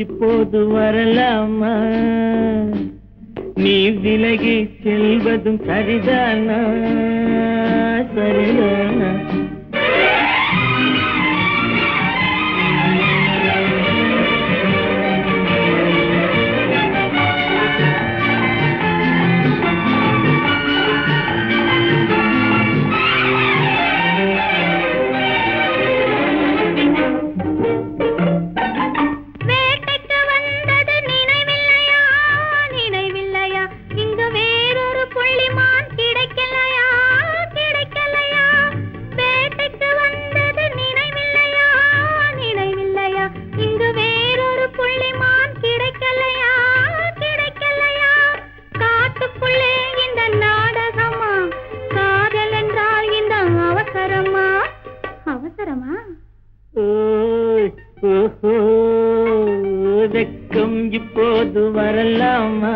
இப்போது வரலாமா நீ விலகி செல்வதும் சரிதானா சரிதானா வேட்டைக்கு வந்தது நினைவில்லையா நினைவில்லையா இங்கு வேறொரு புள்ளிமான் கிடைக்கலையா கிடைக்கலையா வேட்டைக்கு வந்தது நினைவில்லையா நினைவில்லையா இங்கு வேறொரு புள்ளிமான் கிடைக்கலையா கிடைக்கலையா காட்டுக்குள்ளே இந்த நாடகமா காதல் என்றால் இந்த அவசரமா அவசரமா ஓய், ஓஹோ, வெட்கம் இப்போது வரலாமா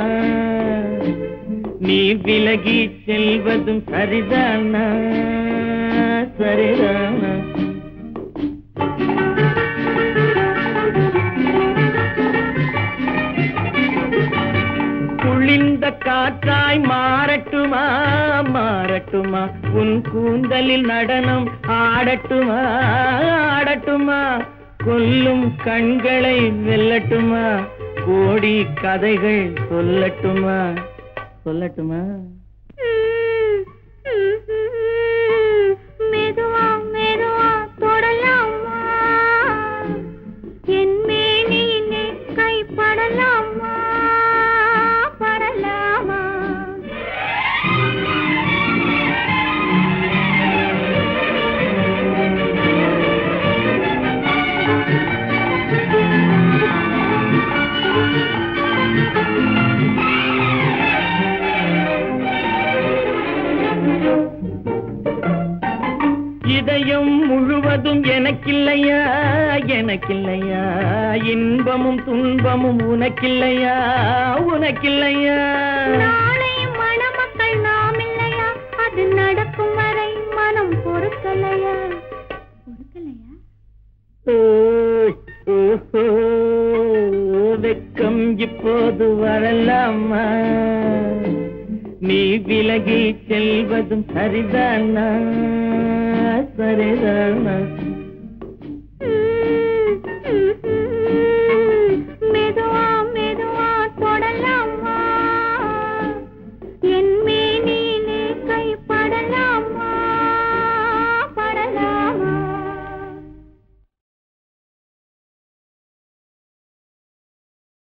நீ விலகி செல்வதும் சரிதானா சரிதானா குளிர்ந்த காற்றாய் மாறட்டுமா மாறட்டுமா உன் கூந்தலில் நடனம் ஆடட்டுமா ஆடட்டுமா கொல்லும் கண்களை வெல்லட்டுமா கோடி கதைகள் சொல்லட்டுமா சொல்லட்டுமா மெதுவா மெதுவா தொடலாமா என் மேனியிலே கைப்படலாமா படலாமா இதயம் முழுவதும் எனக்கில்லையா எனக்கில்லையா இன்பமும் துன்பமும் உனக்கில்லையா உனக்கில்லையா நாளையும் மணமக்கள் நாம் இல்லையா அது நடக்கும் வரை மனம் பொறுக்கலையா பொறுக்கலையா ஓய், ஓஹோ, வெட்கம் இப்போது வரலாமா நீ விலகி செல்வதும் சரிதானா சரிதானா